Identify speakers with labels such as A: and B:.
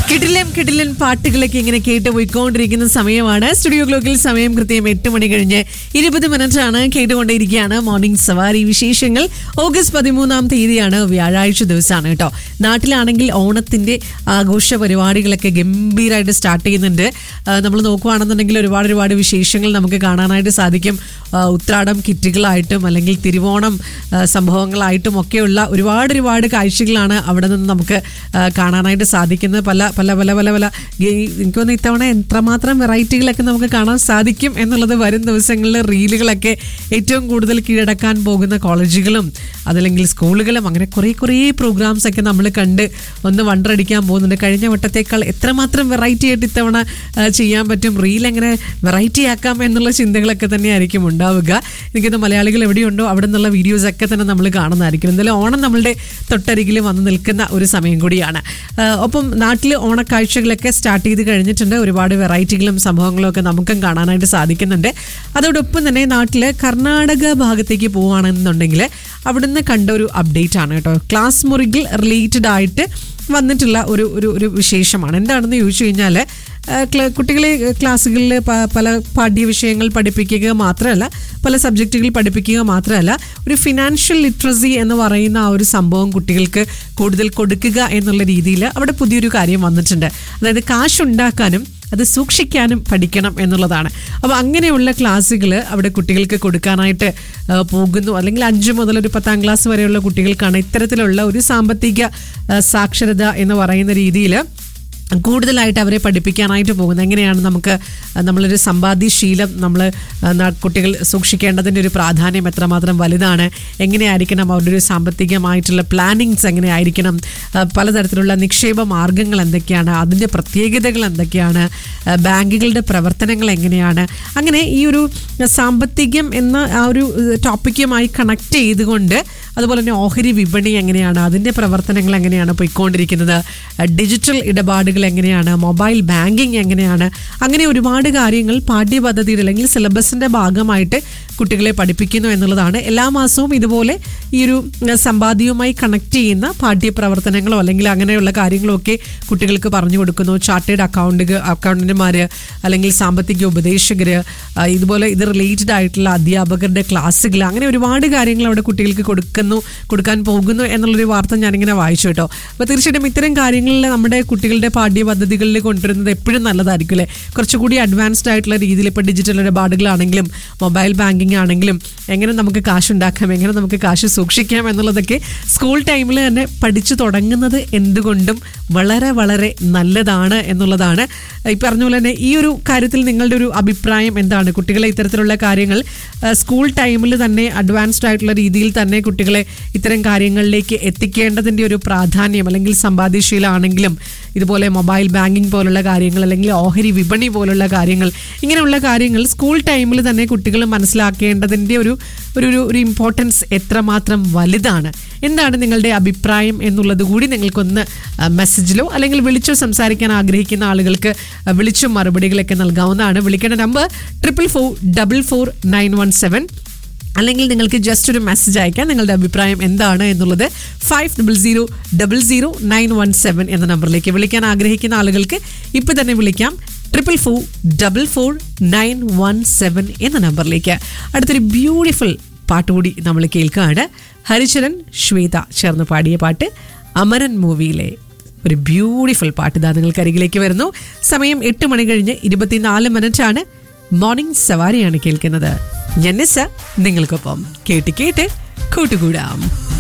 A: കിടിലൻ കിടിലൻ പാട്ടുകളൊക്കെ ഇങ്ങനെ കേട്ട് പോയിക്കൊണ്ടിരിക്കുന്ന സമയമാണ് സ്റ്റുഡിയോ ക്ലോക്കിൽ സമയം കൃത്യം എട്ട് മണി കഴിഞ്ഞ് ഇരുപത് മിനിറ്റ് ആണ് കേട്ടുകൊണ്ടിരിക്കുകയാണ് മോർണിംഗ് സവാരി വിശേഷങ്ങൾ ഓഗസ്റ്റ് പതിമൂന്നാം തീയതിയാണ് വ്യാഴാഴ്ച ദിവസമാണ് കേട്ടോ നാട്ടിലാണെങ്കിൽ ഓണത്തിന്റെ ആഘോഷ പരിപാടികളൊക്കെ ഗംഭീരമായിട്ട് സ്റ്റാർട്ട് ചെയ്യുന്നുണ്ട് നമ്മൾ നോക്കുകയാണെന്നുണ്ടെങ്കിൽ ഒരുപാട് ഒരുപാട് വിശേഷങ്ങൾ നമുക്ക് കാണാനായിട്ട് സാധിക്കും ആ, ഉത്രാടം കിറ്റുകളായിട്ടും അല്ലെങ്കിൽ തിരുവോണം ആ, സംഭവങ്ങളായിട്ടും ഒക്കെയുള്ള ഒരുപാട് ഒരുപാട് കാഴ്ചകളാണ് അവിടെ നിന്ന് നമുക്ക് ആ, കാണാനായിട്ട് സാധിക്കുന്നത് പല പല പല പല പല ഈ- എനിക്ക് തോന്നുന്നു ഇത്തവണ എത്രമാത്രം വെറൈറ്റികളൊക്കെ നമുക്ക് കാണാൻ സാധിക്കും എന്നുള്ളത് വരും ദിവസങ്ങളിൽ റീലുകളൊക്കെ ഏറ്റവും കൂടുതൽ കീഴടക്കാൻ പോകുന്ന കോളേജുകളും അതല്ലെങ്കിൽ സ്കൂളുകളും അങ്ങനെ കുറേ കുറേ പ്രോഗ്രാംസ് ഒക്കെ നമ്മൾ കണ്ട് ഒന്ന് വണ്ടടിക്കാൻ പോകുന്നുണ്ട് കഴിഞ്ഞ വട്ടത്തേക്കാൾ എത്രമാത്രം വെറൈറ്റി ആയിട്ട് ഇത്തവണ ആ, ചെയ്യാൻ പറ്റും റീൽ എങ്ങനെ വെറൈറ്റി ആക്കാം എന്നുള്ള ചിന്തകളൊക്കെ തന്നെയായിരിക്കും ഉണ്ടാവുക എനിക്കൊന്ന് മലയാളികൾ എവിടെയുണ്ടോ അവിടെ നിന്നുള്ള വീഡിയോസ് ഒക്കെ തന്നെ നമ്മൾ കാണുന്നതായിരിക്കും എന്തായാലും ഓണം നമ്മളുടെ തൊട്ടരികിൽ വന്ന് നിൽക്കുന്ന ഒരു സമയം കൂടിയാണ് ആ, ഒപ്പം നാട്ടിൽ ഓണക്കാഴ്ചകളൊക്കെ സ്റ്റാർട്ട് ചെയ്ത് കഴിഞ്ഞിട്ടുണ്ട് ഒരുപാട് വെറൈറ്റികളും സംഭവങ്ങളും ഒക്കെ നമുക്കും കാണാനായിട്ട് സാധിക്കുന്നുണ്ട് അതോടൊപ്പം തന്നെ നാട്ടിൽ കർണാടക ഭാഗത്തേക്ക് പോവുകയാണെന്നുണ്ടെങ്കിൽ അവിടുന്ന് കണ്ട ഒരു അപ്ഡേറ്റ് ആണ് കേട്ടോ ക്ലാസ് മുറികൾ റിലേറ്റഡ് ആയിട്ട് വന്നിട്ടുള്ള ഒരു ഒരു ഒരു വിശേഷമാണ് എന്താണെന്ന് ചോദിച്ചു കഴിഞ്ഞാൽ കുട്ടികളെ ക്ലാസ്സുകളിൽ പല പാഠ്യവിഷയങ്ങൾ പഠിപ്പിക്കുക മാത്രമല്ല പല സബ്ജക്റ്റുകൾ പഠിപ്പിക്കുക മാത്രമല്ല ഒരു ഫിനാൻഷ്യൽ ലിറ്ററസി എന്ന് പറയുന്ന ആ ഒരു സംഭവം കുട്ടികൾക്ക് കൂടുതൽ കൊടുക്കുക എന്നുള്ള രീതിയിൽ അവിടെ പുതിയൊരു കാര്യം വന്നിട്ടുണ്ട് അതായത് കാശുണ്ടാക്കാനും അത് സൂക്ഷിക്കാനും പഠിക്കണം എന്നുള്ളതാണ് അപ്പോൾ അങ്ങനെയുള്ള ക്ലാസ്സുകൾ അവിടെ കുട്ടികൾക്ക് കൊടുക്കാനായിട്ട് ആ, പോകുന്നു അല്ലെങ്കിൽ അഞ്ച് മുതൽ ഒരു പത്താം ക്ലാസ് വരെയുള്ള കുട്ടികൾക്കാണ് ഇത്തരത്തിലുള്ള ഒരു സാമ്പത്തിക ആ, സാക്ഷരത എന്ന് പറയുന്ന രീതിയിൽ കൂടുതലായിട്ട് അവരെ പഠിപ്പിക്കാനായിട്ട് പോകുന്നത് എങ്ങനെയാണ് നമുക്ക് നമ്മളൊരു സമ്പാദ്യശീലം നമ്മൾ കുട്ടികൾ സൂക്ഷിക്കേണ്ടതിൻ്റെ ഒരു പ്രാധാന്യം എത്രമാത്രം വലുതാണ് എങ്ങനെയായിരിക്കണം അവരുടെ ഒരു സാമ്പത്തികമായിട്ടുള്ള പ്ലാനിങ്സ് എങ്ങനെയായിരിക്കണം ആ, പലതരത്തിലുള്ള നിക്ഷേപ മാർഗങ്ങൾ എന്തൊക്കെയാണ് അതിൻ്റെ പ്രത്യേകതകൾ എന്തൊക്കെയാണ് ആ, ബാങ്കുകളുടെ പ്രവർത്തനങ്ങൾ എങ്ങനെയാണ് അങ്ങനെ ഈ ഒരു സാമ്പത്തികം എന്ന ആ ഒരു ടോപ്പിക്കുമായി കണക്ട് ചെയ്തുകൊണ്ട് അതുപോലെ തന്നെ ഓഹരി വിപണി എങ്ങനെയാണ് അതിൻ്റെ പ്രവർത്തനങ്ങൾ എങ്ങനെയാണ് പോയിക്കൊണ്ടിരിക്കുന്നത് ഡിജിറ്റൽ ഇടപാടുകൾ എങ്ങനെയാണ് മൊബൈൽ ബാങ്കിങ് എങ്ങനെയാണ് അങ്ങനെ ഒരുപാട് കാര്യങ്ങൾ പാഠ്യപദ്ധതിയുടെ അല്ലെങ്കിൽ സിലബസിൻ്റെ ഭാഗമായിട്ട് കുട്ടികളെ പഠിപ്പിക്കുന്നു എന്നുള്ളതാണ് എല്ലാ മാസവും ഇതുപോലെ ഈ ഒരു ഉം, സമ്പാദ്യവുമായി കണക്ട് ചെയ്യുന്ന പാഠ്യപ്രവർത്തനങ്ങളോ അല്ലെങ്കിൽ അങ്ങനെയുള്ള കാര്യങ്ങളോ ഒക്കെ കുട്ടികൾക്ക് പറഞ്ഞു കൊടുക്കുന്നു ചാർട്ടേഡ് അക്കൗണ്ട് അക്കൗണ്ടന്റുമാർ അല്ലെങ്കിൽ സാമ്പത്തിക ഉപദേശകർ ഇതുപോലെ ഇത് റിലേറ്റഡ് ആയിട്ടുള്ള അധ്യാപകരുടെ ക്ലാസ്സുകൾ അങ്ങനെ ഒരുപാട് കാര്യങ്ങൾ അവിടെ കുട്ടികൾക്ക് കൊടുക്കുന്നു കൊടുക്കാൻ പോകുന്നു എന്നുള്ളൊരു വാർത്ത ഞാനിങ്ങനെ വായിച്ചു കേട്ടോ അപ്പോൾ തീർച്ചയായിട്ടും ഇത്തരം കാര്യങ്ങളിൽ നമ്മുടെ കുട്ടികളുടെ പാഠ്യപദ്ധതികളിൽ കൊണ്ടുവരുന്നത് എപ്പോഴും നല്ലതായിരിക്കും അല്ലേ കുറച്ചുകൂടി അഡ്വാൻസ്ഡ് ആയിട്ടുള്ള രീതിയിൽ ഇപ്പോൾ ഡിജിറ്റൽ ഇടപാടുകളാണെങ്കിലും മൊബൈൽ ബാങ്കിങ് ആണെങ്കിലും എങ്ങനെ നമുക്ക് കാശ് ഉണ്ടാക്കാം എങ്ങനെ നമുക്ക് കാശ് സൂക്ഷിക്കാം എന്നുള്ളതൊക്കെ സ്കൂൾ ടൈമിൽ തന്നെ പഠിച്ചു തുടങ്ങുന്നത് എന്തുകൊണ്ടും വളരെ വളരെ നല്ലതാണ് എന്നുള്ളതാണ് ഈ പറഞ്ഞ പോലെ തന്നെ ഈ ഒരു കാര്യത്തിൽ നിങ്ങളുടെ ഒരു അഭിപ്രായം എന്താണ് കുട്ടികളെ ഇത്തരത്തിലുള്ള കാര്യങ്ങൾ ആ, സ്കൂൾ ടൈമിൽ തന്നെ അഡ്വാൻസ്ഡ് ആയിട്ടുള്ള രീതിയിൽ തന്നെ കുട്ടികളെ ഇത്തരം കാര്യങ്ങളിലേക്ക് എത്തിക്കേണ്ടതിൻ്റെ ഒരു പ്രാധാന്യം അല്ലെങ്കിൽ സമ്പാദ്യശീലമാണെങ്കിലും ഇതുപോലെ മൊബൈൽ ബാങ്കിങ് പോലുള്ള കാര്യങ്ങൾ അല്ലെങ്കിൽ ഓഹരി വിപണി പോലുള്ള കാര്യങ്ങൾ ഇങ്ങനെയുള്ള കാര്യങ്ങൾ സ്കൂൾ ടൈമിൽ തന്നെ കുട്ടികൾ മനസ്സിലാക്കേണ്ടതിൻ്റെ ഒരു ഒരു ഒരു- ഒരു ഇമ്പോർട്ടൻസ് എത്രമാത്രം വലുതാണ് എന്താണ് നിങ്ങളുടെ അഭിപ്രായം എന്നുള്ളത് കൂടി നിങ്ങൾക്കൊന്ന് ആ, മെസ്സേജിലോ അല്ലെങ്കിൽ വിളിച്ചോ സംസാരിക്കാൻ ആഗ്രഹിക്കുന്ന ആളുകൾക്ക് ആ, വിളിച്ചോ മറുപടികളൊക്കെ നൽകാവുന്നതാണ് വിളിക്കേണ്ട number triple four double four nine one seven അല്ലെങ്കിൽ നിങ്ങൾക്ക് ജസ്റ്റ് ഒരു മെസ്സേജ് അയക്കാം നിങ്ങളുടെ അഭിപ്രായം എന്താണ് എന്നുള്ളത് five double zero double zero nine one seven എന്ന നമ്പറിലേക്ക് വിളിക്കാൻ ആഗ്രഹിക്കുന്ന ആളുകൾക്ക് ഇപ്പം തന്നെ വിളിക്കാം triple four double four nine one seven എന്ന നമ്പറിലേക്ക് അടുത്തൊരു ബ്യൂട്ടിഫുൾ പാട്ട് കൂടി നമ്മൾ കേൾക്കുകയാണ് ഹരിചരൻ ശ്വേത ചേർന്ന് പാടിയ പാട്ട് അമരൻ മൂവിയിലെ ഒരു ബ്യൂട്ടിഫുൾ പാട്ട് ഇതാ നിങ്ങൾക്ക് അരികിലേക്ക് വരുന്നു സമയം എട്ട് മണി കഴിഞ്ഞ് ഇരുപത്തിനാല് മിനിറ്റ് ആണ് മോർണിംഗ് സവാരിയാണ് കേൾക്കുന്നത് ഞാൻ നിസ്സ നിങ്ങൾക്കൊപ്പം കേട്ട് കേട്ട് കൂട്ടുകൂടാം